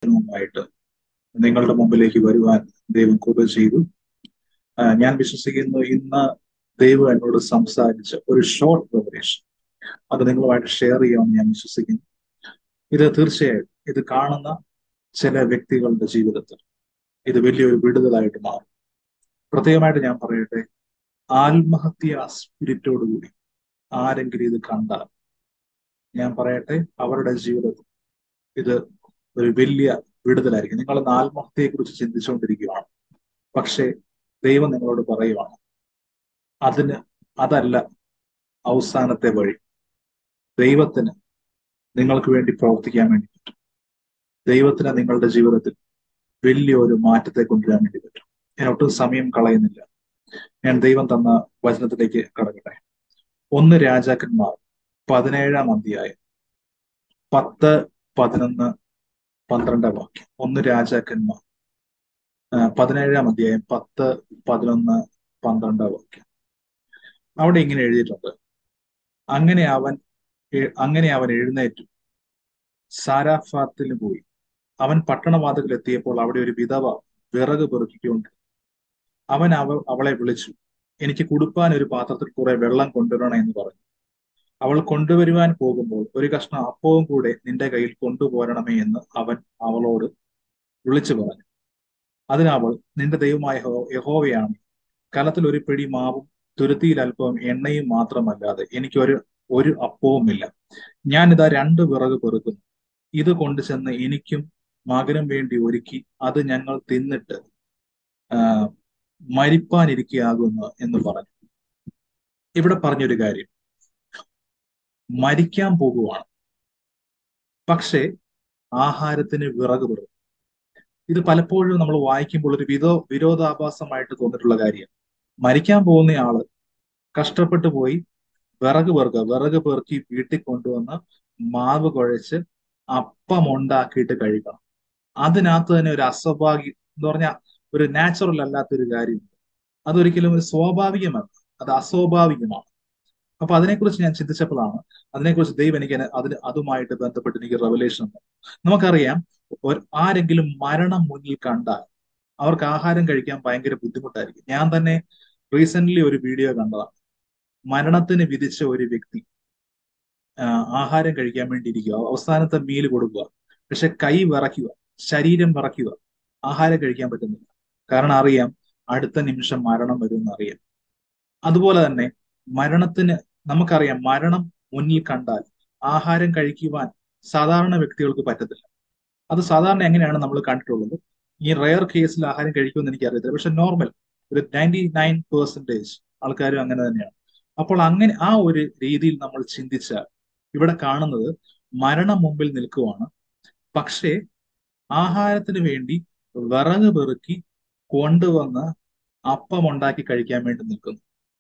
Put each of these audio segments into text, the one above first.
ായിട്ട് നിങ്ങളുടെ മുമ്പിലേക്ക് വരുവാൻ ദൈവം കൃപ ചെയ്തു ആ, ഞാൻ വിശ്വസിക്കുന്നു ഇന്ന് ദൈവം എന്നോട് സംസാരിച്ച ഒരു ഷോർട്ട് റെവലേഷൻ അത് നിങ്ങളുമായിട്ട് ഷെയർ ചെയ്യാമെന്ന് ഞാൻ വിശ്വസിക്കുന്നു ഇത് തീർച്ചയായും ഇത് കാണുന്ന ചില വ്യക്തികളുടെ ജീവിതത്തിൽ ഇത് വലിയൊരു വിടുതലായിട്ട് മാറും പ്രത്യേകമായിട്ട് ഞാൻ പറയട്ടെ ആത്മഹത്യ സ്പിരിറ്റോടുകൂടി ആരെങ്കിലും ഇത് കണ്ടാൽ ഞാൻ പറയട്ടെ അവരുടെ ജീവിതത്തിൽ ഇത് ഒരു വലിയ വിടുതലായിരിക്കും നിങ്ങൾ ഇന്ന് ആത്മഹത്യയെ കുറിച്ച് ചിന്തിച്ചുകൊണ്ടിരിക്കുകയാണ് പക്ഷേ ദൈവം നിങ്ങളോട് പറയുവാണ് അതിന് അതല്ല അവസാനത്തെ വഴി ദൈവത്തിന് നിങ്ങൾക്ക് വേണ്ടി പ്രവർത്തിക്കാൻ വേണ്ടി പറ്റും ദൈവത്തിന് നിങ്ങളുടെ ജീവിതത്തിൽ വലിയൊരു മാറ്റത്തെ കൊണ്ടുവരാൻ വേണ്ടി പറ്റും ഞാൻ ഒട്ടും സമയം കളയുന്നില്ല ഞാൻ ദൈവം തന്ന വചനത്തിലേക്ക് കടക്കട്ടെ ഒന്ന് രാജാക്കന്മാർ പതിനേഴാം അധ്യായം പത്ത് പതിനൊന്ന് പന്ത്രണ്ടാം വാക്യം ഒന്ന് രാജാക്കന്മാർ ആ, പതിനേഴാം അധ്യായം പത്ത് പതിനൊന്ന് പന്ത്രണ്ടാം വാക്യം അവിടെ ഇങ്ങനെ എഴുതിയിട്ടുണ്ട് അങ്ങനെ അവൻ എ- അങ്ങനെ അവൻ എഴുന്നേറ്റു സാരാഫാത്തിൽ പോയി അവൻ പട്ടണവാതിൽ എത്തിയപ്പോൾ അവിടെ ഒരു വിധവ വിറക് പെറുക്കിക്കൊണ്ട് അവൻ അവ അവളെ വിളിച്ചു എനിക്ക് കുടുപ്പാൻ ഒരു പാത്രത്തിൽ കുറെ വെള്ളം കൊണ്ടുവരണേ എന്ന് പറഞ്ഞു അവൾ കൊണ്ടുവരുവാൻ പോകുമ്പോൾ ഒരു കഷ്ണം അപ്പവും കൂടെ നിന്റെ കയ്യിൽ കൊണ്ടുപോരണമേ എന്ന് അവൻ അവളോട് വിളിച്ചു പറഞ്ഞു അതിനവൾ നിന്റെ ദൈവമായ യഹോ- യഹോവയാണ് കലത്തിൽ ഒരു പിടി മാവും തുരുത്തിയിൽ അല്പം എണ്ണയും മാത്രമല്ലാതെ എനിക്ക് ഒരു ഒരു അപ്പവുമില്ല ഞാൻ ഇതാ രണ്ട് വിറക് പെറുക്കുന്നു ഇത് കൊണ്ടു ചെന്ന് എനിക്കും മകനും വേണ്ടി ഒരുക്കി അത് ഞങ്ങൾ തിന്നിട്ട് ആ, മരിപ്പാനിരിക്കുകയാകുന്നു എന്ന് പറഞ്ഞു ഇവിടെ പറഞ്ഞൊരു കാര്യം മരിക്കാൻ പോകുവാണ് പക്ഷേ ആഹാരത്തിന് വിറക് പെറും ഇത് പലപ്പോഴും നമ്മൾ വായിക്കുമ്പോൾ ഒരു വിരോ വിരോധാഭാസമായിട്ട് തോന്നിയിട്ടുള്ള കാര്യം മരിക്കാൻ പോകുന്ന ആള് കഷ്ടപ്പെട്ടു പോയി വിറക് പെറുക്കുക വിറക് പെറുക്കി വീട്ടിൽ കൊണ്ടുവന്ന് മാവ് കുഴച്ച് അപ്പം ഉണ്ടാക്കിയിട്ട് കഴിക്കണം അതിനകത്ത് തന്നെ ഒരു അസ്വാഭാവിക എന്ന് പറഞ്ഞാൽ ഒരു നാച്ചുറൽ അല്ലാത്തൊരു കാര്യമുണ്ട് അതൊരിക്കലും ഒരു സ്വാഭാവികമല്ല അത് അസ്വാഭാവികമാണ് അപ്പൊ അതിനെക്കുറിച്ച് ഞാൻ ചിന്തിച്ചപ്പോഴാണ് അതിനെക്കുറിച്ച് ദൈവം എനിക്ക് എന്നെ അതിന് അതുമായിട്ട് ബന്ധപ്പെട്ട് എനിക്ക് റെവലേഷൻ നമുക്കറിയാം ഒരു ആരെങ്കിലും മരണം മുന്നിൽ കണ്ടാൽ അവർക്ക് ആഹാരം കഴിക്കാൻ ഭയങ്കര ബുദ്ധിമുട്ടായിരിക്കും ഞാൻ തന്നെ റീസെന്റ് ഒരു വീഡിയോ കണ്ടതാണ് മരണത്തിന് വിധിച്ച ഒരു വ്യക്തി ആ, ആഹാരം കഴിക്കാൻ വേണ്ടി ഇരിക്കുക അവസാനത്തെ മീൽ കൊടുക്കുക പക്ഷെ കൈ വിറയ്ക്കുക ശരീരം വിറയ്ക്കുക ആഹാരം കഴിക്കാൻ പറ്റുന്നില്ല കാരണം അറിയാം അടുത്ത നിമിഷം മരണം വരുമെന്ന് അറിയാം അതുപോലെ തന്നെ മരണത്തിന് നമുക്കറിയാം മരണം മുന്നിൽ കണ്ടാൽ ആഹാരം കഴിക്കുവാൻ സാധാരണ വ്യക്തികൾക്ക് പറ്റത്തില്ല അത് സാധാരണ എങ്ങനെയാണ് നമ്മൾ കണ്ടിട്ടുള്ളത് ഈ റയർ കേസിൽ ആഹാരം കഴിക്കുമെന്ന് എനിക്ക് അറിയത്തില്ല പക്ഷെ നോർമൽ ഒരു നയൻറ്റി നയൻ പെർസെൻറ്റേജ് ആൾക്കാരും അങ്ങനെ തന്നെയാണ് അപ്പോൾ അങ്ങനെ ആ ഒരു രീതിയിൽ നമ്മൾ ചിന്തിച്ചാൽ ഇവിടെ കാണുന്നത് മരണം മുമ്പിൽ നിൽക്കുവാണ് പക്ഷേ ആഹാരത്തിന് വേണ്ടി വിറക് പെറുക്കി കൊണ്ടുവന്ന് അപ്പം ഉണ്ടാക്കി കഴിക്കാൻ വേണ്ടി നിൽക്കുന്നു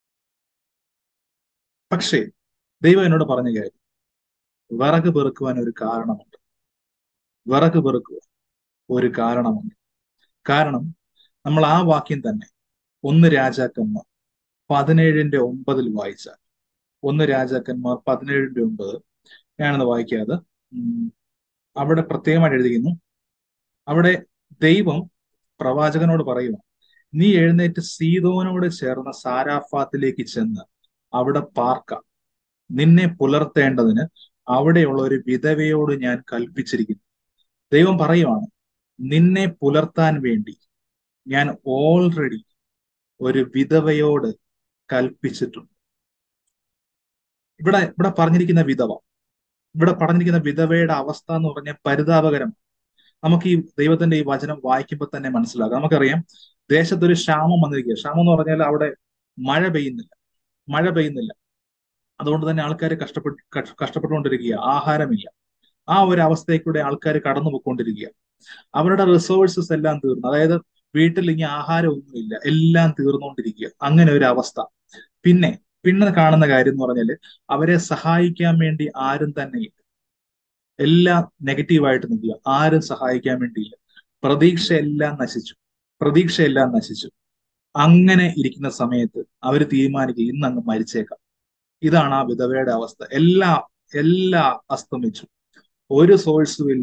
പക്ഷേ ദൈവം എന്നോട് പറഞ്ഞ കാര്യം വിറക് പെറുക്കുവാൻ ഒരു കാരണമുണ്ട് വിറക് പെറുക്കുവാൻ ഒരു കാരണമുണ്ട് കാരണം നമ്മൾ ആ വാക്യം തന്നെ ഒന്ന് രാജാക്കന്മാർ പതിനേഴിന്റെ ഒമ്പതിൽ വായിച്ചാൽ ഒന്ന് രാജാക്കന്മാർ പതിനേഴിന്റെ ഒമ്പത് ഞാനത് വായിക്കാതെ ഉം, അവിടെ പ്രത്യേകമായിട്ട് എഴുതിക്കുന്നു അവിടെ ദൈവം പ്രവാചകനോട് പറയുക നീ എഴുന്നേറ്റ് സീതോനോട് ചേർന്ന സാരാഫാത്തിലേക്ക് ചെന്ന് അവിടെ പാർക്ക നിന്നെ പുലർത്തേണ്ടതിന് അവിടെയുള്ള ഒരു വിധവയോട് ഞാൻ കൽപ്പിച്ചിരിക്കുന്നു ദൈവം പറയുവാണ് നിന്നെ പുലർത്താൻ വേണ്ടി ഞാൻ ഓൾറെഡി ഒരു വിധവയോട് കൽപ്പിച്ചിട്ടുണ്ട് ഇവിടെ ഇവിടെ പറഞ്ഞിരിക്കുന്ന വിധവ ഇവിടെ പറഞ്ഞിരിക്കുന്ന വിധവയുടെ അവസ്ഥ എന്ന് പറഞ്ഞാൽ പരിതാപകരം നമുക്ക് ഈ ദൈവത്തിന്റെ ഈ വചനം വായിക്കുമ്പോൾ തന്നെ മനസ്സിലാക്കാം നമുക്കറിയാം ദേശത്തൊരു ക്ഷാമം വന്നിരിക്കുക ക്ഷാമം എന്ന് പറഞ്ഞാൽ അവിടെ മഴ പെയ്യുന്നില്ല മഴ പെയ്യുന്നില്ല അതുകൊണ്ട് തന്നെ ആൾക്കാർ കഷ്ടപ്പെട്ട് കഷ്- കഷ്ടപ്പെട്ടുകൊണ്ടിരിക്കുക ആഹാരമില്ല ആ ഒരു അവസ്ഥയിലൂടെ ആൾക്കാർ കടന്നു പോയിക്കൊണ്ടിരിക്കുക അവരുടെ റിസോഴ്സസ് എല്ലാം തീർന്നു അതായത് വീട്ടിൽ ഇനി ആഹാരം ഒന്നുമില്ല എല്ലാം തീർന്നുകൊണ്ടിരിക്കുക അങ്ങനെ ഒരു അവസ്ഥ പിന്നെ പിന്നെ കാണുന്ന കാര്യം എന്ന് പറഞ്ഞാല് അവരെ സഹായിക്കാൻ വേണ്ടി ആരും തന്നെ ഇല്ല എല്ലാം നെഗറ്റീവായിട്ട് നിൽക്കുക ആരും സഹായിക്കാൻ വേണ്ടിയില്ല പ്രതീക്ഷ എല്ലാം നശിച്ചു പ്രതീക്ഷ എല്ലാം നശിച്ചു അങ്ങനെ ഇരിക്കുന്ന സമയത്ത് അവർ തീരുമാനിക്കുക ഇന്ന് അങ്ങ് മരിച്ചേക്കാം ഇതാണ് ആ വിധവയുടെ അവസ്ഥ എല്ലാ എല്ലാ അസ്തമിച്ചു ഒരു സോഴ്സും ഇല്ല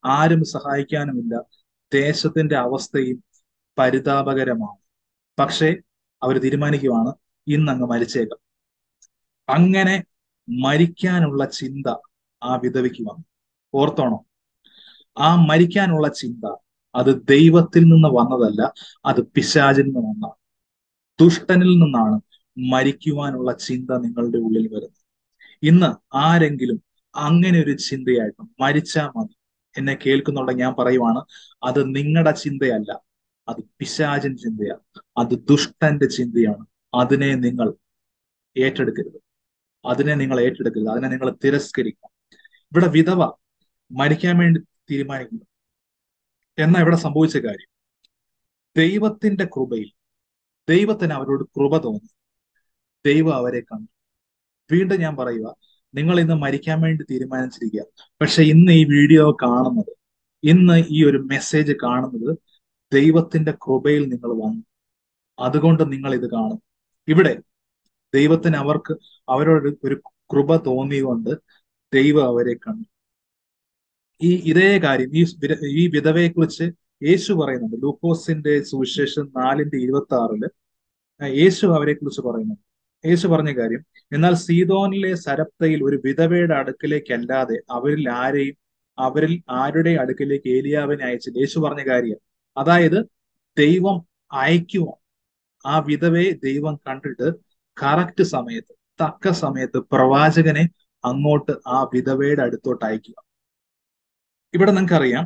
ആരും സഹായിക്കാനുമില്ല ദേശത്തിന്റെ അവസ്ഥയും പരിതാപകരമാണ് പക്ഷേ അവർ തീരുമാനിക്കുവാണ് ഇന്നങ്ങ് മരിച്ചേക്കാം അങ്ങനെ മരിക്കാനുള്ള ചിന്ത ആ വിധവയ്ക്ക് വന്നു ഓർത്തോണം ആ മരിക്കാനുള്ള ചിന്ത അത് ദൈവത്തിൽ നിന്ന് വന്നതല്ല അത് പിശാചിൽ നിന്ന് വന്നതാണ് ദുഷ്ടനിൽ നിന്നാണ് മരിക്കുവാനുള്ള ചിന്ത നിങ്ങളുടെ ഉള്ളിൽ വരുന്നത് ഇന്ന് ആരെങ്കിലും അങ്ങനെ ഒരു ചിന്തയായിട്ട് മരിച്ചാൽ മതി എന്നെ കേൾക്കുന്നുള്ള ഞാൻ പറയുവാണ് അത് നിങ്ങളുടെ ചിന്തയല്ല അത് പിശാചിൻ ചിന്തയാണ് അത് ദുഷ്ടന്റെ ചിന്തയാണ് അതിനെ നിങ്ങൾ ഏറ്റെടുക്കരുത് അതിനെ നിങ്ങൾ ഏറ്റെടുക്കരുത് അതിനെ നിങ്ങൾ തിരസ്കരിക്കണം ഇവിടെ വിധവ മരിക്കാൻ വേണ്ടി തീരുമാനിക്കുന്നു എന്നാ ഇവിടെ സംഭവിച്ച കാര്യം ദൈവത്തിന്റെ കൃപയിൽ ദൈവത്തിന് അവരോട് കൃപ തോന്നി ദൈവം അവരെ കണ്ടു വീണ്ടും ഞാൻ പറയുക നിങ്ങൾ ഇന്ന് മരിക്കാൻ വേണ്ടി തീരുമാനിച്ചിരിക്കുക പക്ഷെ ഇന്ന് ഈ വീഡിയോ കാണുന്നത് ഇന്ന് ഈ ഒരു മെസ്സേജ് കാണുന്നത് ദൈവത്തിന്റെ കൃപയിൽ നിങ്ങൾ വന്നു അതുകൊണ്ട് നിങ്ങൾ ഇത് കാണും ഇവിടെ ദൈവത്തിന് അവർക്ക് അവരോട് ഒരു കൃപ തോന്നിയുകൊണ്ട് ദൈവം അവരെ കണ്ടു ഈ ഇതേ കാര്യം ഈ ഈ വിധവയെ കുറിച്ച് യേശു പറയുന്നുണ്ട് ലൂക്കോസിന്റെ സുവിശേഷം നാലിന്റെ ഇരുപത്തി ആറില് യേശു അവരെ കുറിച്ച് പറയുന്നുണ്ട് യേശു പറഞ്ഞ കാര്യം എന്നാൽ സീതോനിലെ സരപ്തയിൽ ഒരു വിധവയുടെ അടുക്കിലേക്കല്ലാതെ അവരിൽ ആരെയും അവരിൽ ആരുടെ അടുക്കിലേക്ക് ഏലിയാവിനെ അയച്ചില്ല യേശു പറഞ്ഞ കാര്യം അതായത് ദൈവം അയക്കുക ആ വിധവയെ ദൈവം കണ്ടിട്ട് കറക്റ്റ് സമയത്ത് തക്ക സമയത്ത് പ്രവാചകനെ അങ്ങോട്ട് ആ വിധവയുടെ അടുത്തോട്ട് അയക്കുക ഇവിടെ നിങ്ങൾക്കറിയാം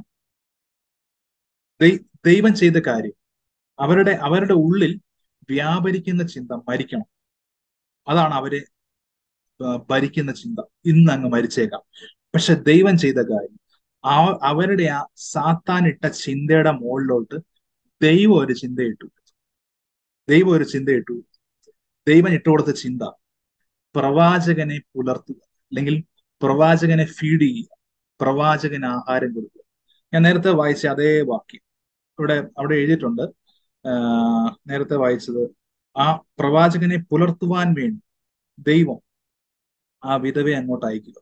ദൈവം ചെയ്ത കാര്യം അവരുടെ അവരുടെ ഉള്ളിൽ വ്യാപരിക്കുന്ന ചിന്ത മരിക്കണം അതാണ് അവരെ ഭരിക്കുന്ന ചിന്ത ഇന്ന് അങ്ങ് മരിച്ചേക്കാം പക്ഷെ ദൈവം ചെയ്ത കാര്യം ആ അവരുടെ ആ സാത്താനിട്ട ചിന്തയുടെ മുകളിലോട്ട് ദൈവം ഒരു ചിന്ത ഇട്ടു ദൈവം ഒരു ചിന്ത ഇട്ടു ദൈവം ഇട്ടുകൊടുത്ത ചിന്ത പ്രവാചകനെ പുലർത്തുക അല്ലെങ്കിൽ പ്രവാചകനെ ഫീഡ് ചെയ്യുക പ്രവാചകന് ആഹാരം കൊടുക്കുക ഞാൻ നേരത്തെ വായിച്ച അതേ വാക്യം ഇവിടെ അവിടെ എഴുതിയിട്ടുണ്ട് നേരത്തെ വായിച്ചത് ആ പ്രവാചകനെ പുലർത്തുവാൻ വേണ്ടി ദൈവം ആ വിധവയെ അങ്ങോട്ട് അയക്കുക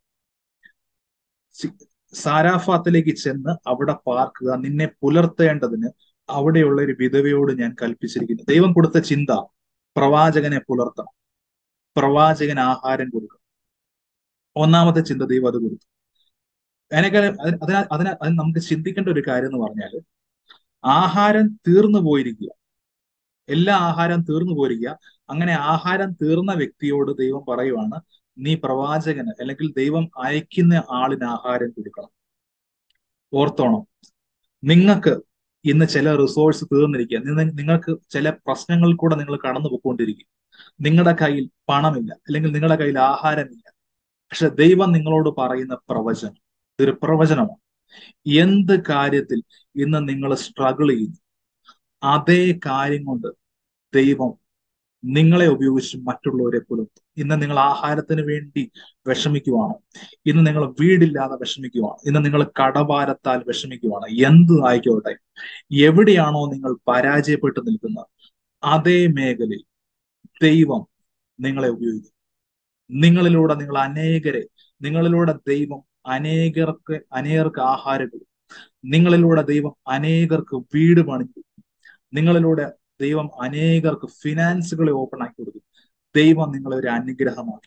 സാരാഫാത്തിലേക്ക് ചെന്ന് അവിടെ പാർക്കുക നിന്നെ പുലർത്തേണ്ടതിന് അവിടെയുള്ള ഒരു വിധവയോട് ഞാൻ കൽപ്പിച്ചിരിക്കുന്നു ദൈവം കൊടുത്ത ചിന്ത പ്രവാചകനെ പുലർത്തണം പ്രവാചകന് ആഹാരം കൊടുക്കണം ഒന്നാമത്തെ ചിന്ത ദൈവം അത് കൊടുത്തു അതിനേക്കാൾ അതിന അതിന അതിന് നമുക്ക് ചിന്തിക്കേണ്ട ഒരു കാര്യം എന്ന് പറഞ്ഞാൽ ആഹാരം തീർന്നു പോയിരിക്കുക എല്ലാ ആഹാരം തീർന്നു പോയിരിക്കുക അങ്ങനെ ആഹാരം തീർന്ന വ്യക്തിയോട് ദൈവം പറയുവാണ് നീ പ്രവാചകന് അല്ലെങ്കിൽ ദൈവം അയക്കുന്ന ആളിന് ആഹാരം കൊടുക്കണം ഓർത്തോണം നിങ്ങൾക്ക് ഇന്ന് ചില റിസോഴ്സ് തീർന്നിരിക്കുക നിങ്ങൾക്ക് ചില പ്രശ്നങ്ങൾ കൂടെ നിങ്ങൾ കടന്നു പോയിക്കൊണ്ടിരിക്കും നിങ്ങളുടെ കയ്യിൽ പണമില്ല അല്ലെങ്കിൽ നിങ്ങളുടെ കയ്യിൽ ആഹാരമില്ല പക്ഷെ ദൈവം നിങ്ങളോട് പറയുന്ന പ്രവചനം ഇതൊരു പ്രവചനമാണ് എന്ത് കാര്യത്തിൽ ഇന്ന് നിങ്ങൾ സ്ട്രഗിൾ ചെയ്യുന്നു അതേ കാര്യം കൊണ്ട് ദൈവം നിങ്ങളെ ഉപയോഗിച്ച് മറ്റുള്ളവരെ പുലർത്തും ഇന്ന് നിങ്ങൾ ആഹാരത്തിന് വേണ്ടി വിഷമിക്കുവാണോ ഇന്ന് നിങ്ങൾ വീടില്ലാതെ വിഷമിക്കുവാണ് ഇന്ന് നിങ്ങൾ കടഭാരത്താൽ വിഷമിക്കുവാണ് എന്ത് ആയിക്കോട്ടെ എവിടെയാണോ നിങ്ങൾ പരാജയപ്പെട്ടു നിൽക്കുന്നത് അതേ മേഖലയിൽ ദൈവം നിങ്ങളെ ഉപയോഗിക്കും നിങ്ങളിലൂടെ നിങ്ങൾ അനേകരെ നിങ്ങളിലൂടെ ദൈവം അനേകർക്ക് അനേകർക്ക് ആഹാരം കൊടുക്കും നിങ്ങളിലൂടെ ദൈവം അനേകർക്ക് വീട് പണിഞ്ഞു നിങ്ങളിലൂടെ ദൈവം അനേകർക്ക് ഫിനാൻസുകളെ ഓപ്പൺ ആക്കി കൊടുക്കും ദൈവം നിങ്ങളെ ഒരു അനുഗ്രഹമാക്കി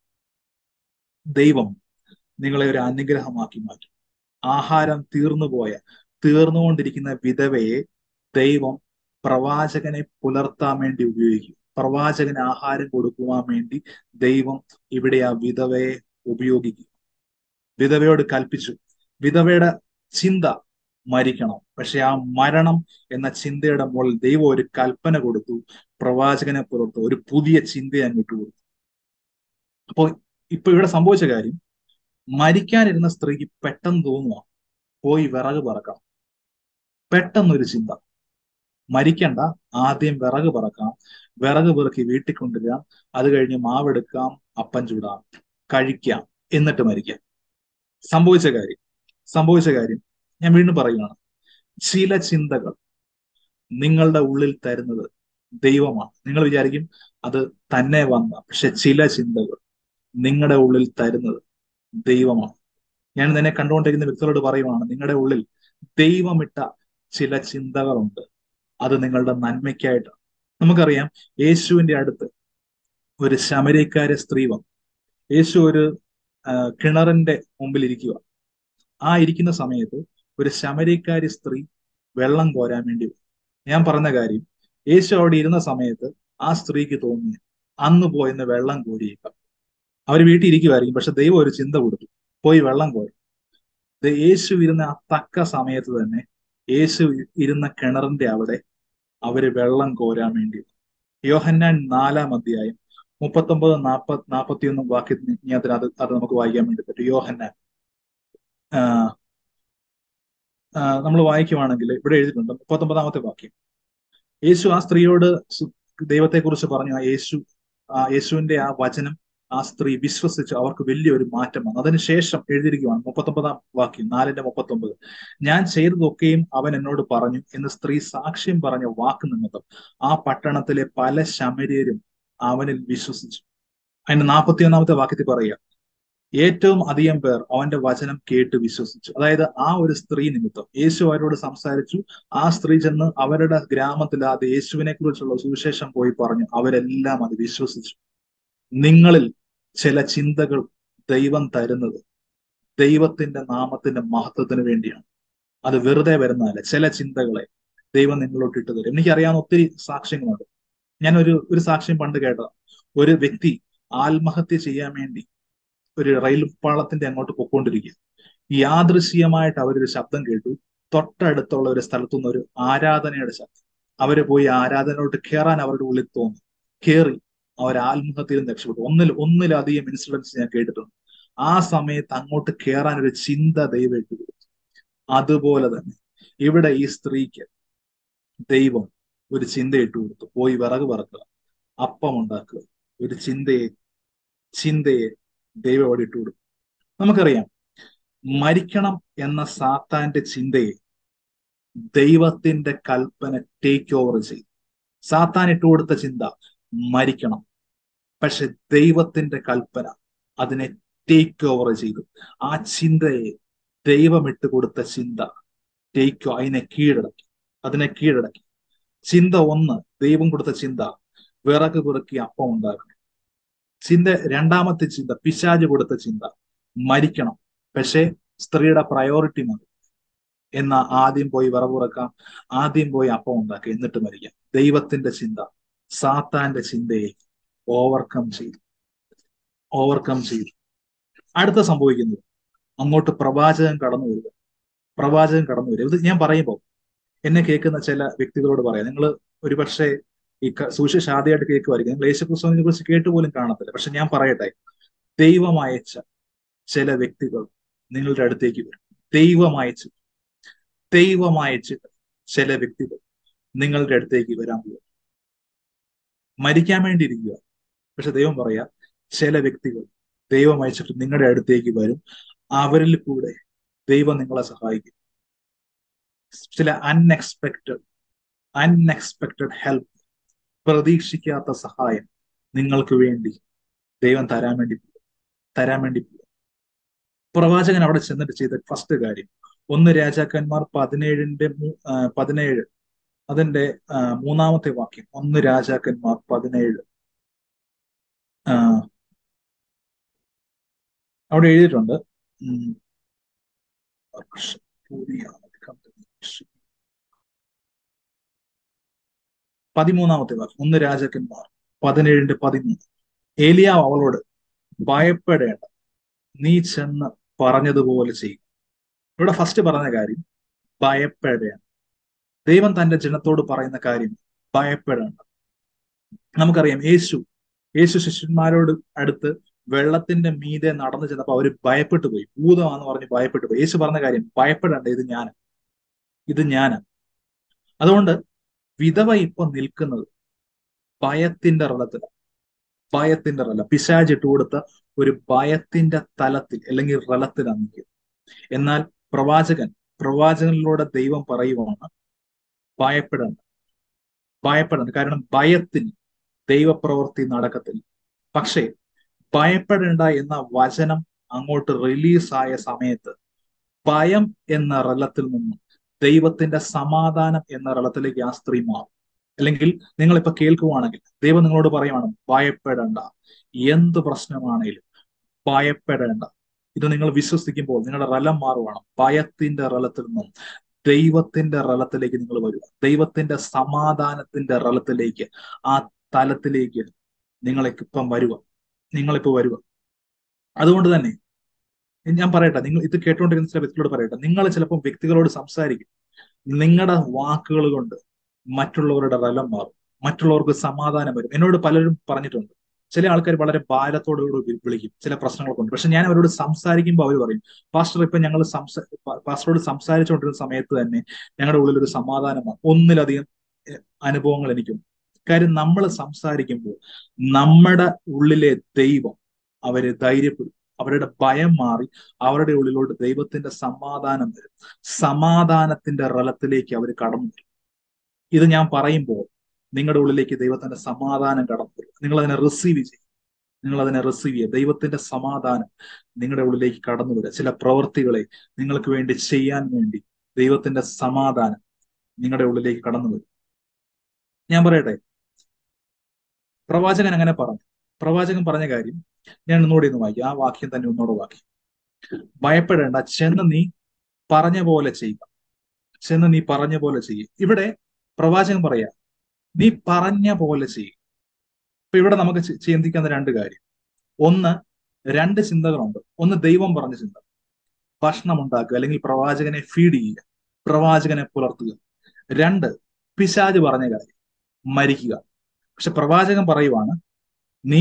ദൈവം നിങ്ങളെ ഒരു അനുഗ്രഹമാക്കി മാറ്റും ആഹാരം തീർന്നു പോയ തീർന്നുകൊണ്ടിരിക്കുന്ന വിധവയെ ദൈവം പ്രവാചകനെ പുലർത്താൻ വേണ്ടി ഉപയോഗിക്കും പ്രവാചകന് ആഹാരം കൊടുക്കുവാൻ വേണ്ടി ദൈവം ഇവിടെ ആ വിധവയെ ഉപയോഗിക്കും വിധവയോട് കൽപ്പിച്ചു വിധവയുടെ ചിന്ത മരിക്കണം പക്ഷെ ആ മരണം എന്ന ചിന്തയുടെ മുകളിൽ ദൈവം ഒരു കൽപ്പന കൊടുത്തു പ്രവാചകനെ പുറത്തു ഒരു പുതിയ ചിന്ത അങ്ങോട്ട് കൊടുത്തു അപ്പോൾ ഇപ്പൊ ഇവിടെ സംഭവിച്ച കാര്യം മരിക്കാനിരുന്ന സ്ത്രീക്ക് പെട്ടെന്ന് തോന്നുക പോയി വിറക് പറക്കണം പെട്ടെന്നൊരു ചിന്ത മരിക്കണ്ട ആദ്യം വിറക് പറക്കാം വിറക് പെറുക്കി വീട്ടിൽ കൊണ്ടുവരാം അത് കഴിഞ്ഞ് മാവെടുക്കാം അപ്പം ചൂടാം കഴിക്കാം എന്നിട്ട് മരിക്കാം സംഭവിച്ച കാര്യം സംഭവിച്ച കാര്യം ഞാൻ വീണ്ടും പറയുകയാണ് ചില ചിന്തകൾ നിങ്ങളുടെ ഉള്ളിൽ തരുന്നത് ദൈവമാണ് നിങ്ങൾ വിചാരിക്കും അത് തന്നെ വന്ന പക്ഷെ ചില ചിന്തകൾ നിങ്ങളുടെ ഉള്ളിൽ തരുന്നത് ദൈവമാണ് ഞാൻ നിന്നെ കണ്ടുകൊണ്ടിരിക്കുന്ന വ്യക്തികളോട് പറയുവാണ് നിങ്ങളുടെ ഉള്ളിൽ ദൈവമിട്ട ചില ചിന്തകളുണ്ട് അത് നിങ്ങളുടെ നന്മയ്ക്കായിട്ടാണ് നമുക്കറിയാം യേശുവിന്റെ അടുത്ത് ഒരു ശമരക്കാരി സ്ത്രീ വന്നു യേശു ഒരു കിണറിന്റെ മുമ്പിൽ ഇരിക്കുക ആ ഇരിക്കുന്ന സമയത്ത് ഒരു ശമരക്കാരി സ്ത്രീ വെള്ളം കോരാൻ വേണ്ടി ഞാൻ പറഞ്ഞ കാര്യം യേശു അവിടെ ഇരുന്ന സമയത്ത് ആ സ്ത്രീക്ക് തോന്നി അന്ന് പോയെന്ന് വെള്ളം കോരിയേക്കാം അവർ വീട്ടിൽ ഇരിക്കുമായിരിക്കും പക്ഷെ ദൈവം ഒരു ചിന്ത കൊടുത്തു പോയി വെള്ളം കോരി യേശു ഇരുന്ന ആ തക്ക സമയത്ത് തന്നെ യേശു ഇരുന്ന കിണറിന്റെ അവിടെ അവര് വെള്ളം കോരാൻ വേണ്ടി യോഹന്നാൻ നാലാം അധ്യായം മുപ്പത്തൊമ്പത് നാപ്പത് നാപ്പത്തിയൊന്ന് വാക്യത്തിന് അത് അത് നമുക്ക് വായിക്കാൻ വേണ്ടി പറ്റും യോഹന്നാൻ നമ്മൾ വായിക്കുവാണെങ്കിൽ ഇവിടെ എഴുതിയിട്ടുണ്ട് മുപ്പത്തൊമ്പതാമത്തെ വാക്യം യേശു ആ സ്ത്രീയോട് ദൈവത്തെക്കുറിച്ച് പറഞ്ഞു ആ യേശു ആ യേശുവിന്റെ ആ വചനം ആ സ്ത്രീ വിശ്വസിച്ച് അവർക്ക് വലിയൊരു മാറ്റം വന്നു അതിനുശേഷം എഴുതിയിരിക്കുവാണ് മുപ്പത്തൊമ്പതാം വാക്യം നാലിന്റെ മുപ്പത്തൊമ്പത് ഞാൻ ചെയ്തതൊക്കെയും അവൻ എന്നോട് പറഞ്ഞു എന്ന് സ്ത്രീ സാക്ഷ്യം പറഞ്ഞ വാക്ക് നിമിത്തം ആ പട്ടണത്തിലെ പല ശമര്യരും അവനിൽ വിശ്വസിച്ചു അതിന്റെ നാൽപ്പത്തിയൊന്നാമത്തെ വാക്യത്തിൽ പറയുക ഏറ്റവും അധികം പേർ അവന്റെ വചനം കേട്ട് വിശ്വസിച്ചു അതായത് ആ ഒരു സ്ത്രീ നിമിത്തം യേശു അവരോട് സംസാരിച്ചു ആ സ്ത്രീ ചെന്ന് അവരുടെ ഗ്രാമത്തിൽ അത് യേശുവിനെ കുറിച്ചുള്ള സുവിശേഷം പോയി പറഞ്ഞു അവരെല്ലാം അത് വിശ്വസിച്ചു നിങ്ങളിൽ ചില ചിന്തകൾ ദൈവം തരുന്നത് ദൈവത്തിന്റെ നാമത്തിന്റെ മഹത്വത്തിന് വേണ്ടിയാണ് അത് വെറുതെ വരുന്നതല്ല ചില ചിന്തകളെ ദൈവം നിങ്ങളോട്ട് ഇട്ട് തരും എനിക്കറിയാവുന്ന ഒത്തിരി സാക്ഷ്യങ്ങളുണ്ട് ഞാൻ ഒരു ഒരു സാക്ഷ്യം പണ്ട് കേട്ടതാണ് ഒരു വ്യക്തി ആത്മഹത്യ ചെയ്യാൻ വേണ്ടി ഒരു റെയിൽ പാളത്തിന്റെ അങ്ങോട്ട് പൊക്കോണ്ടിരിക്കുക യാദൃശ്യമായിട്ട് അവരൊരു ശബ്ദം കേട്ടു തൊട്ടടുത്തുള്ള ഒരു സ്ഥലത്തുനിന്ന് ഒരു ആരാധനയുടെ ശബ്ദം അവര് പോയി ആരാധനയോട്ട് കയറാൻ അവരുടെ ഉള്ളിൽ തോന്നി കയറി അവർ ആത്മഹത്യയിൽ നിന്ന് രക്ഷപ്പെട്ടു ഒന്നിൽ ഒന്നിലധികം ഇൻസിഡൻസ് ഞാൻ കേട്ടിട്ടുണ്ട് ആ സമയത്ത് അങ്ങോട്ട് കയറാൻ ഒരു ചിന്ത ദൈവം ഇട്ടു കൊടുത്തു അതുപോലെ തന്നെ ഇവിടെ ഈ സ്ത്രീക്ക് ദൈവം ഒരു ചിന്ത ഇട്ടു കൊടുത്തു പോയി വിറക് പറക്കുക അപ്പം ഉണ്ടാക്കുക ഒരു ചിന്തയെ ചിന്തയെ ദൈവം അവിടെ ഇട്ടു കൊടുക്കും നമുക്കറിയാം മരിക്കണം എന്ന സാത്താന്റെ ചിന്തയെ ദൈവത്തിന്റെ കൽപ്പന ടേക്ക് ഓവർ ചെയ്തു സാത്താൻ ഇട്ടു കൊടുത്ത ചിന്ത മരിക്കണം പക്ഷെ ദൈവത്തിന്റെ കൽപ്പന അതിനെ ടേക്ക് ഓവർ ചെയ്തു ആ ചിന്തയെ ദൈവം ഇട്ട് കൊടുത്ത ചിന്ത ടേക്ക് അതിനെ കീഴടക്കി അതിനെ കീഴടക്കി ചിന്ത ഒന്ന് ദൈവം കൊടുത്ത ചിന്ത വിറക് കുറുക്കി അപ്പം ഉണ്ടാക്കണം ചിന്ത രണ്ടാമത്തെ ചിന്ത പിശാജ് കൊടുത്ത ചിന്ത മരിക്കണം പക്ഷേ സ്ത്രീയുടെ പ്രയോറിറ്റി മതി എന്നാ ആദ്യം പോയി വിറകുറക്കാം ആദ്യം പോയി അപ്പം ഉണ്ടാക്കുക എന്നിട്ട് മരിക്കാം ദൈവത്തിന്റെ ചിന്ത സാത്താന്റെ ചിന്തയെ ഓവർകം ചെയ്തു ഓവർകം ചെയ്തു അടുത്ത സംഭവിക്കുന്നത് അങ്ങോട്ട് പ്രവാചകൻ കടന്നു വരിക പ്രവാചകൻ കടന്നു വരിക ഇത് ഞാൻ പറയുമ്പോൾ എന്നെ കേൾക്കുന്ന ചില വ്യക്തികളോട് പറയാം നിങ്ങൾ ഒരുപക്ഷെ ഈ സുവിശേഷ ആദ്യമായിട്ട് കേൾക്കുമായിരിക്കും നിങ്ങൾ യേശുക്രിസ്തുവിനെ കുറിച്ച് കേട്ടുപോലും കാണത്തില്ല പക്ഷെ ഞാൻ പറയട്ടെ ദൈവം അയച്ച ചില വ്യക്തികൾ നിങ്ങളുടെ അടുത്തേക്ക് വരും ദൈവം അയച്ച് ദൈവം അയച്ചിട്ട് ചില വ്യക്തികൾ നിങ്ങളുടെ അടുത്തേക്ക് വരാൻ പോകും മരിക്കാൻ വേണ്ടി ഇരിക്കുക പക്ഷെ ദൈവം പറയാ ചില വ്യക്തികൾ ദൈവം അയച്ചിട്ട് നിങ്ങളുടെ അടുത്തേക്ക് വരും അവരിൽ കൂടെ ദൈവം നിങ്ങളെ സഹായിക്കും ചില അൺഎക്സ്പെക്റ്റഡ് അൺഎക്സ്പെക്റ്റഡ് ഹെൽപ്പ് പ്രതീക്ഷിക്കാത്ത സഹായം നിങ്ങൾക്ക് വേണ്ടി ദൈവം തരാൻ വേണ്ടി തരാൻ വേണ്ടി പ്രവാചകൻ അവിടെ ചെന്നിട്ട് ചെയ്ത ഫസ്റ്റ് കാര്യം ഒന്ന് രാജാക്കന്മാർ പതിനേഴിന്റെ പതിനേഴ് അതിന്റെ മൂന്നാമത്തെ വാക്യം ഒന്ന് രാജാക്കന്മാർ പതിനേഴ് അവിടെ എഴുതിയിട്ടുണ്ട് പതിമൂന്നാമത്തെ വാക്യം ഒന്ന് രാജാക്കന്മാർ പതിനേഴിന്റെ പതിമൂന്ന് ഏലിയാവ് അവളോട് ഭയപ്പെടേണ്ട നീ ചെന്ന് പറഞ്ഞതുപോലെ ചെയ്യും ഇവിടെ ഫസ്റ്റ് പറഞ്ഞ കാര്യം ഭയപ്പെടേണ്ട ദൈവം തന്റെ ജനത്തോട് പറയുന്ന കാര്യം ഭയപ്പെടേണ്ട നമുക്കറിയാം യേശു യേശു ശിഷ്യന്മാരോട് അടുത്ത് വെള്ളത്തിന്റെ മീതെ നടന്നു ചെന്നപ്പോ അവര് ഭയപ്പെട്ടു പോയി ഭൂതമാന്ന് പറഞ്ഞ് ഭയപ്പെട്ടു പോയി യേശു പറഞ്ഞ കാര്യം ഭയപ്പെടേണ്ട ഇത് ഞാൻ ഇത് ഞാനാ അതുകൊണ്ട് വിധവ ഇപ്പൊ നിൽക്കുന്നത് ഭയത്തിന്റെ റലത്തിലാണ് ഭയത്തിന്റെ റല പിശാചിട്ട് കൊടുത്ത ഒരു ഭയത്തിന്റെ തലത്തിൽ അല്ലെങ്കിൽ റലത്തിലാണ് നിൽക്കുന്നത് എന്നാൽ പ്രവാചകൻ പ്രവാചകനിലൂടെ ദൈവം പറയുവാണ് ഭയപ്പെടേണ്ട ഭയപ്പെടേണ്ട കാരണം ഭയത്തിൽ ദൈവപ്രവൃത്തി നടക്കത്തില്ല പക്ഷേ ഭയപ്പെടേണ്ട എന്ന വചനം അങ്ങോട്ട് റിലീസായ സമയത്ത് ഭയം എന്ന റലത്തിൽ നിന്നും ദൈവത്തിന്റെ സമാധാനം എന്ന റലത്തിലേക്ക് ആ സ്ത്രീ മാറും അല്ലെങ്കിൽ നിങ്ങൾ ഇപ്പൊ കേൾക്കുവാണെങ്കിൽ ദൈവം നിങ്ങളോട് പറയുവാണ് ഭയപ്പെടേണ്ട എന്ത് പ്രശ്നമാണേലും ഭയപ്പെടേണ്ട ഇത് നിങ്ങൾ വിശ്വസിക്കുമ്പോൾ നിങ്ങളുടെ റലം മാറുവാണ് ഭയത്തിന്റെ റലത്തിൽ നിന്നും ദൈവത്തിന്റെ റലത്തിലേക്ക് നിങ്ങൾ വരിക ദൈവത്തിന്റെ സമാധാനത്തിന്റെ റലത്തിലേക്ക് ആ തലത്തിലേക്ക് നിങ്ങളിപ്പം വരുക നിങ്ങളിപ്പോ വരുക അതുകൊണ്ട് തന്നെ ഞാൻ പറയട്ടെ നിങ്ങൾ ഇത് കേട്ടുകൊണ്ടിരിക്കുന്ന ചില വ്യക്തികളോട് പറയട്ടെ നിങ്ങൾ ചിലപ്പോൾ വ്യക്തികളോട് സംസാരിക്കും നിങ്ങളുടെ വാക്കുകൾ കൊണ്ട് മറ്റുള്ളവരുടെ റലം മാറും മറ്റുള്ളവർക്ക് സമാധാനം വരും എന്നോട് പലരും പറഞ്ഞിട്ടുണ്ട് ചില ആൾക്കാർ വളരെ ഭാരത്തോടുകൂടി വിളിക്കും ചില പ്രശ്നങ്ങളൊക്കെ ഉണ്ട് പക്ഷെ ഞാൻ അവരോട് സംസാരിക്കുമ്പോൾ അവർ പറയും പാസ്റ്റർ ഇപ്പൊ ഞങ്ങൾ സംസാ പാസ്റ്ററോട് സംസാരിച്ചുകൊണ്ടിരുന്ന സമയത്ത് തന്നെ ഞങ്ങളുടെ ഉള്ളിൽ ഒരു സമാധാനമാണ് ഒന്നിലധികം അനുഭവങ്ങൾ എനിക്കും കാര്യം നമ്മൾ സംസാരിക്കുമ്പോൾ നമ്മുടെ ഉള്ളിലെ ദൈവം അവരെ ധൈര്യപ്പെടും അവരുടെ ഭയം മാറി അവരുടെ ഉള്ളിലോട്ട് ദൈവത്തിന്റെ സമാധാനം വരും സമാധാനത്തിന്റെ റലത്തിലേക്ക് അവർ കടന്നു വരും ഇത് ഞാൻ പറയുമ്പോൾ നിങ്ങളുടെ ഉള്ളിലേക്ക് ദൈവത്തിന്റെ സമാധാനം കടന്നു വരും നിങ്ങൾ അതിനെ റിസീവ് ചെയ്യും നിങ്ങൾ അതിനെ റിസീവ് ചെയ്യുക ദൈവത്തിന്റെ സമാധാനം നിങ്ങളുടെ ഉള്ളിലേക്ക് കടന്നു വരിക ചില പ്രവൃത്തികളെ നിങ്ങൾക്ക് വേണ്ടി ചെയ്യാൻ വേണ്ടി ദൈവത്തിന്റെ സമാധാനം നിങ്ങളുടെ ഉള്ളിലേക്ക് കടന്നു വരും ഞാൻ പറയട്ടെ പ്രവാചകൻ അങ്ങനെ പറഞ്ഞു പ്രവാചകൻ പറഞ്ഞ കാര്യം ഞാൻ ഒന്നുകൂടി ഒന്ന് വായിക്കാം ആ വാക്യം തന്നെ ഒന്നുകൂടെ വാക്യം ഭയപ്പെടേണ്ട ചെന്ന് നീ പറഞ്ഞ പോലെ ചെയ്യുക ചെന്ന് നീ പറഞ്ഞ പോലെ ചെയ്യുക ഇവിടെ പ്രവാചകൻ പറയാ നീ പറഞ്ഞ പോലെ ചെയ്യുക ഇപ്പൊ ഇവിടെ നമുക്ക് ചിന്തിക്കുന്ന രണ്ട് കാര്യം ഒന്ന് രണ്ട് ചിന്തകളുണ്ട് ഒന്ന് ദൈവം പറഞ്ഞ ചിന്ത ഭക്ഷണം ഉണ്ടാക്കുക അല്ലെങ്കിൽ പ്രവാചകനെ ഫീഡ് ചെയ്യുക പ്രവാചകനെ പുലർത്തുക രണ്ട് പിശാജ് പറഞ്ഞ കാര്യം മരിക്കുക പക്ഷെ പ്രവാചകൻ പറയുവാണ് നീ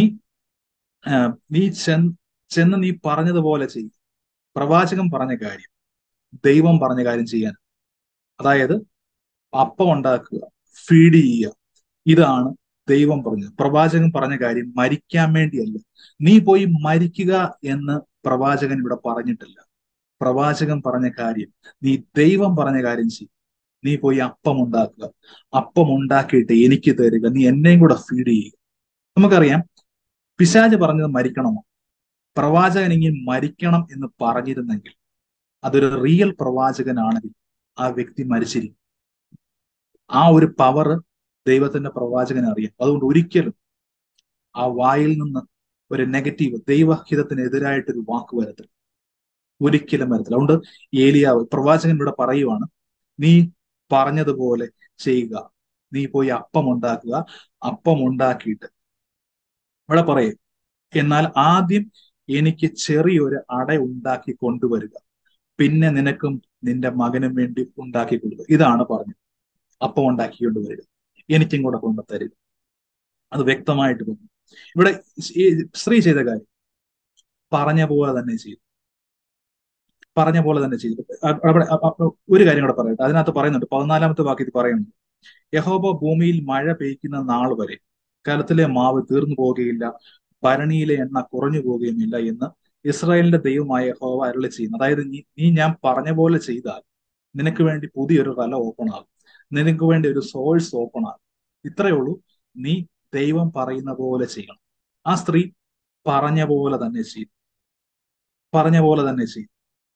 നീ ചെന്ന് ചെന്ന് നീ പറഞ്ഞതുപോലെ ചെയ്യും പ്രവാചകൻ പറഞ്ഞ കാര്യം ദൈവം പറഞ്ഞ കാര്യം ചെയ്യാൻ അതായത് അപ്പം ഉണ്ടാക്കുക ഫീഡ് ചെയ്യുക ഇതാണ് ദൈവം പറഞ്ഞത് പ്രവാചകൻ പറഞ്ഞ കാര്യം മരിക്കാൻ വേണ്ടിയല്ല നീ പോയി മരിക്കുക എന്ന് പ്രവാചകൻ ഇവിടെ പറഞ്ഞിട്ടില്ല പ്രവാചകൻ പറഞ്ഞ കാര്യം നീ ദൈവം പറഞ്ഞ കാര്യം ചെയ്യും നീ പോയി അപ്പം ഉണ്ടാക്കുക അപ്പം ഉണ്ടാക്കിയിട്ട് എനിക്ക് തരിക നീ എന്നെയും കൂടെ ഫീഡ് ചെയ്യുക നമുക്കറിയാം പിശാജ് പറഞ്ഞത് മരിക്കണമോ പ്രവാചകൻ ഇങ്ങനെ മരിക്കണം എന്ന് പറഞ്ഞിരുന്നെങ്കിൽ അതൊരു റിയൽ പ്രവാചകനാണെങ്കിൽ ആ വ്യക്തി മരിച്ചിരിക്കും ആ ഒരു പവർ ദൈവത്തിന്റെ പ്രവാചകനെ അറിയാം അതുകൊണ്ട് ഒരിക്കലും ആ വായിൽ നിന്ന് ഒരു നെഗറ്റീവ് ദൈവഹിതത്തിനെതിരായിട്ടൊരു വാക്ക് വരത്തില്ല ഒരിക്കലും വരത്തില്ല അതുകൊണ്ട് ഏലിയാവ് പ്രവാചകൻ ഇവിടെ പറയുവാണ് നീ പറഞ്ഞതുപോലെ ചെയ്യുക നീ പോയി അപ്പം ഉണ്ടാക്കുക അപ്പം ഉണ്ടാക്കിയിട്ട് ഇവിടെ പറയും എന്നാൽ ആദ്യം എനിക്ക് ചെറിയൊരു അട ഉണ്ടാക്കി കൊണ്ടുവരിക പിന്നെ നിനക്കും നിന്റെ മകനും വേണ്ടി ഉണ്ടാക്കി കൊടുക്കുക ഇതാണ് പറഞ്ഞത് അപ്പം ഉണ്ടാക്കി കൊണ്ടുവരിക എനിക്കും കൂടെ കൊണ്ടു തരിക അത് വ്യക്തമായിട്ട് പറഞ്ഞു ഇവിടെ ഈ സ്ത്രീ ചെയ്ത കാര്യം പറഞ്ഞ പോലെ തന്നെ ചെയ്തു പറഞ്ഞ പോലെ തന്നെ ചെയ്തു അവിടെ ഒരു കാര്യം കൂടെ പറയട്ടെ അതിനകത്ത് പറയുന്നുണ്ട് പതിനാലാമത്തെ വാക്യത്തിൽ പറയുന്നുണ്ട് യഹോബ ഭൂമിയിൽ മഴ പെയ്ക്കുന്ന നാൾ വരെ കലത്തിലെ മാവ് തീർന്നു പോകുകയില്ല ഭരണിയിലെ എണ്ണ കുറഞ്ഞു പോകുകയുമില്ല എന്ന് ഇസ്രായേലിന്റെ ദൈവമായ യഹോവ അരുളി ചെയ്യുന്നു അതായത് നീ നീ ഞാൻ പറഞ്ഞ പോലെ ചെയ്താൽ നിനക്ക് വേണ്ടി പുതിയൊരു കല ഓപ്പൺ ആകും നിനക്ക് വേണ്ടി ഒരു സോഴ്സ് ഓപ്പൺ ആകും ഇത്രയേ ഉള്ളൂ നീ ദൈവം പറയുന്ന പോലെ ചെയ്യണം ആ സ്ത്രീ പറഞ്ഞ പോലെ തന്നെ ചെയ്തു പറഞ്ഞ പോലെ തന്നെ ചെയ്തു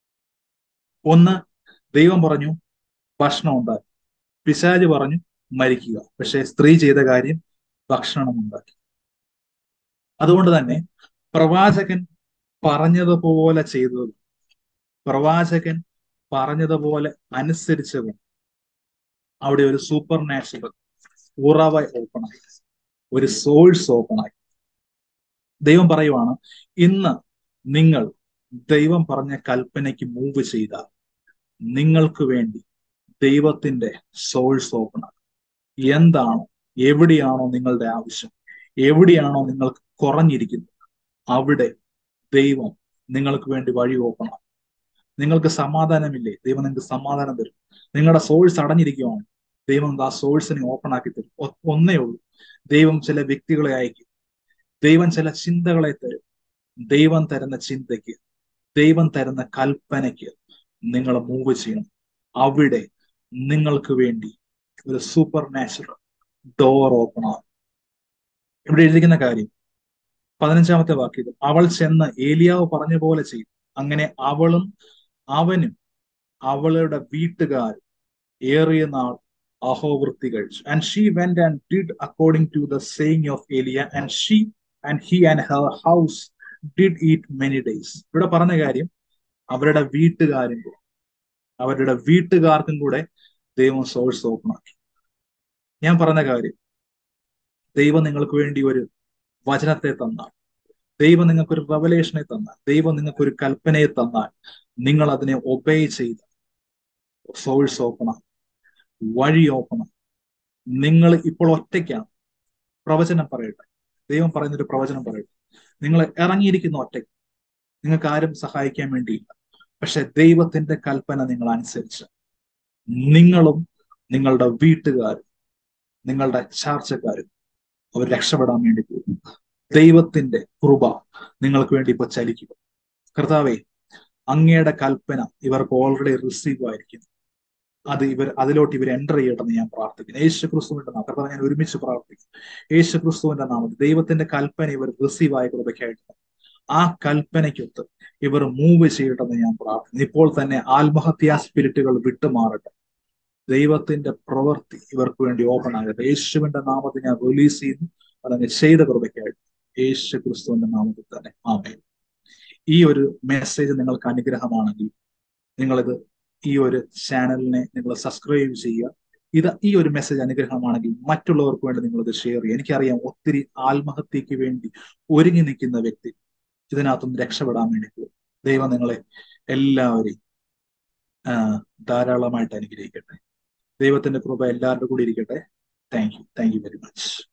ഒന്ന് ദൈവം പറഞ്ഞു ഭക്ഷണം ഉണ്ടാക്കി പിശാജ് പറഞ്ഞു മരിക്കുക പക്ഷെ സ്ത്രീ ചെയ്ത കാര്യം ഭക്ഷണം ഉണ്ടാക്കി അതുകൊണ്ട് തന്നെ പ്രവാചകൻ പറഞ്ഞതുപോലെ ചെയ്തത് പ്രവാചകൻ പറഞ്ഞതുപോലെ അനുസരിച്ചത് അവിടെ ഒരു സൂപ്പർ നാച്ചുറൽ ഉറവ ഓപ്പണായി ഒരു സോഴ്സ് ഓപ്പണായി ദൈവം പറയുവാണ് ഇന്ന് നിങ്ങൾ ദൈവം പറഞ്ഞ കൽപ്പനയ്ക്ക് മൂവ് ചെയ്താൽ നിങ്ങൾക്ക് വേണ്ടി ദൈവത്തിന്റെ സോഴ്സ് ഓപ്പൺ ആകും എന്താണോ എവിടെയാണോ നിങ്ങളുടെ ആവശ്യം എവിടെയാണോ നിങ്ങൾക്ക് കുറഞ്ഞിരിക്കുന്നത് അവിടെ ദൈവം നിങ്ങൾക്ക് വേണ്ടി വഴി ഓപ്പൺ ആകും നിങ്ങൾക്ക് സമാധാനമില്ലേ ദൈവം നിങ്ങൾക്ക് സമാധാനം തരും നിങ്ങളുടെ സോഴ്സ് അടഞ്ഞിരിക്കുകയാണ് ദൈവം ആ സോഴ്സിനെ ഓപ്പൺ ആക്കി തരും ഒന്നേ ഉള്ളൂ ദൈവം ചില വ്യക്തികളെ അയക്കും ദൈവം ചില ചിന്തകളെ തരും ദൈവം തരുന്ന ചിന്തയ്ക്ക് ദൈവം തരുന്ന കൽപ്പനയ്ക്ക് നിങ്ങൾ മൂവ് ചെയ്യണം അവിടെ നിങ്ങൾക്ക് വേണ്ടി ഒരു സൂപ്പർ നാച്ചുറൽ ഡോർ ഓപ്പൺ ആകും ഇവിടെ എഴുതിക്കുന്ന കാര്യം പതിനഞ്ചാമത്തെ വാക്യം അവൾ ചെന്ന് ഏലിയാവ് പറഞ്ഞ പോലെ ചെയ്തു അങ്ങനെ അവളും അവനും അവളുടെ വീട്ടുകാരും ഏറിയ നാൾ അഹോവൃത്തി കഴിച്ചു and she went and did according to the saying of Elijah and she and he and her house did eat many days ഇവിടെ പറഞ്ഞ കാര്യം അവരുടെ വീട്ടുകാരും കൂടെ അവരുടെ വീട്ടുകാർക്കും കൂടെ ദൈവം സോഴ്സ് ഓപ്പൺ ആക്കി ഞാൻ പറഞ്ഞ കാര്യം ദൈവം നിങ്ങൾക്ക് വേണ്ടി ഒരു വചനത്തെ തന്നാൽ ദൈവം നിങ്ങൾക്ക് ഒരു റവലേഷനെ തന്നാൽ ദൈവം നിങ്ങൾക്ക് ഒരു കൽപ്പനയെ തന്നാൽ നിങ്ങൾ അതിനെ ഒബേ ചെയ്ത് സോഴ്സ് ഓപ്പൺ ആകും വഴി ഓപ്പൺ ആകും നിങ്ങൾ ഇപ്പോൾ ഒറ്റയ്ക്കാണ് പ്രവചനം പറയട്ടെ ദൈവം പറയുന്നൊരു പ്രവചനം പറയട്ടെ നിങ്ങൾ ഇറങ്ങിയിരിക്കുന്ന ഒറ്റയ്ക്ക് നിങ്ങൾക്ക് ആരും സഹായിക്കാൻ വേണ്ടിയില്ല പക്ഷെ ദൈവത്തിന്റെ കൽപ്പന നിങ്ങൾ അനുസരിച്ച് നിങ്ങളും നിങ്ങളുടെ വീട്ടുകാരും നിങ്ങളുടെ ചാർച്ചക്കാരും അവർ രക്ഷപ്പെടാൻ വേണ്ടി പോകും ദൈവത്തിന്റെ കൃപ നിങ്ങൾക്ക് വേണ്ടി ഇപ്പൊ ചലിക്കുക കർത്താവെ അങ്ങയുടെ കൽപ്പന ഇവർക്ക് ഓൾറെഡി റിസീവ് ആയിരിക്കുന്നു അത് ഇവർ അതിലോട്ട് ഇവർ എൻ്റർ ചെയ്യട്ടെന്ന് ഞാൻ പ്രാർത്ഥിക്കുന്നു യേശു ക്രിസ്തുവിന്റെ നാമം കർത്താവ് ഞാൻ ഒരുമിച്ച് പ്രാർത്ഥിക്കുന്നു യേശു ക്രിസ്തുവിന്റെ നാമത്തിൽ ദൈവത്തിന്റെ കൽപ്പന ഇവർ റിസീവ് ആയ കൃപയ്ക്കായിട്ട് ആ കൽപ്പനയ്ക്കൊത്ത് ഇവർ മൂവ് ചെയ്യട്ടെന്ന് ഞാൻ പ്രാർത്ഥിക്കുന്നു ഇപ്പോൾ തന്നെ ആത്മഹത്യാ സ്പിരിറ്റുകൾ വിട്ടുമാറട്ടെ ദൈവത്തിന്റെ പ്രവൃത്തി ഇവർക്ക് വേണ്ടി ഓപ്പൺ ആകട്ടെ യേശുവിന്റെ നാമത്തിൽ ഞാൻ റിലീസ് ചെയ്യുന്നു അതങ്ങ് ചെയ്ത കൃപയ്ക്കായിട്ട് യേശു ക്രിസ്തുവിന്റെ നാമത്തിൽ തന്നെ ആമേ ഈ ഒരു മെസ്സേജ് നിങ്ങൾക്ക് അനുഗ്രഹമാണെങ്കിൽ നിങ്ങളിത് ഈ ഒരു ചാനലിനെ നിങ്ങൾ സബ്സ്ക്രൈബ് ചെയ്യുക ഇത് ഈ ഒരു മെസ്സേജ് അനുഗ്രഹമാണെങ്കിൽ മറ്റുള്ളവർക്ക് വേണ്ടി നിങ്ങൾ ഇത് ഷെയർ ചെയ്യുക എനിക്കറിയാം ഒത്തിരി ആത്മഹത്യക്ക് വേണ്ടി ഒരുങ്ങി നിൽക്കുന്ന വ്യക്തി ഇതിനകത്തുനിന്ന് രക്ഷപ്പെടാൻ വേണ്ടി പോകും ദൈവം നിങ്ങളെ എല്ലാവരെയും ധാരാളമായിട്ട് അനുഗ്രഹിക്കട്ടെ ദൈവത്തിന്റെ കൃപ എല്ലാവരുടെ കൂടി ഇരിക്കട്ടെ thank you thank you very much